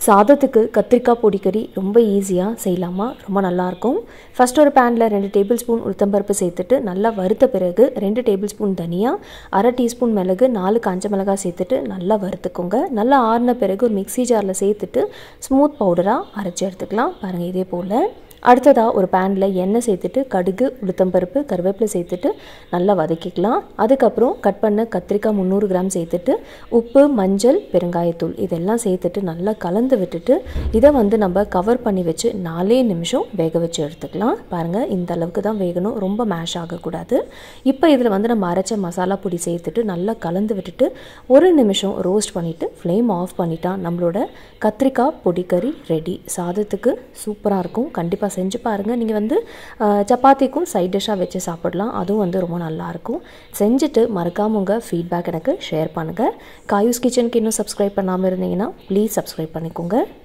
சாதத்துக்கு கத்திரிக்காய் பொடிக்கறி ரொம்ப ஈஸியாக செய்யலாமா ரொம்ப நல்லாயிருக்கும் ஃபஸ்ட் ஒரு பேனில் ரெண்டு டேபிள் ஸ்பூன் உளுத்தம்பருப்பு சேர்த்துட்டு நல்லா வறுத்த பிறகு ரெண்டு டேபிள் ஸ்பூன் தனியா அரை டீஸ்பூன் மிளகு நாலு காஞ்ச மிளகாய் சேர்த்துட்டு நல்லா வறுத்துக்கோங்க நல்லா ஆறின பிறகு ஒரு மிக்ஸி ஜாரில் சேர்த்துட்டு ஸ்மூத் பவுடராக அரைச்சி எடுத்துக்கலாம் பாருங்கள் இதே போல் அடுத்ததாக ஒரு பேனில் எண்ணெய் சேர்த்துட்டு கடுகு உளுத்தம்பருப்பு கருவேப்பிலை சேர்த்துட்டு நல்லா வதக்கிக்கலாம் அதுக்கப்புறம் கட் பண்ண கத்திரிக்காய் முந்நூறு கிராம் சேர்த்துட்டு உப்பு மஞ்சள் பெருங்காயத்தூள் இதெல்லாம் சேர்த்துட்டு நல்லா கலந்து விட்டுட்டு இதை வந்து நம்ம கவர் பண்ணி வச்சு நாலே நிமிஷம் வேக வச்சு எடுத்துக்கலாம் பாருங்கள் இந்த அளவுக்கு தான் வேகணும் ரொம்ப மேஷ் ஆகக்கூடாது இப்போ இதில் வந்து நம்ம அரைச்ச மசாலா பொடி சேர்த்துட்டு நல்லா கலந்து விட்டுட்டு ஒரு நிமிஷம் ரோஸ்ட் பண்ணிவிட்டு ஃப்ளேம் ஆஃப் பண்ணிட்டா நம்மளோட கத்திரிக்காய் பொடிக்கறி ரெடி சாதத்துக்கு சூப்பராக இருக்கும் கண்டிப்பாக செஞ்சு பாருங்கள் நீங்கள் வந்து அஹ், சப்பாத்திக்கும் சைட் டிஷ்ஷாக வச்சு சாப்பிடலாம் அதுவும் வந்து ரொம்ப நல்லாயிருக்கும் செஞ்சுட்டு மறக்காம உங்கள் ஃபீட்பேக் எனக்கு ஷேர் பண்ணுங்கள் காயூஸ் கிச்சனுக்கு இன்னும் சப்ஸ்கிரைப் பண்ணாமல் இருந்தீங்கன்னா ப்ளீஸ் சப்ஸ்கிரைப் பண்ணிக்கோங்க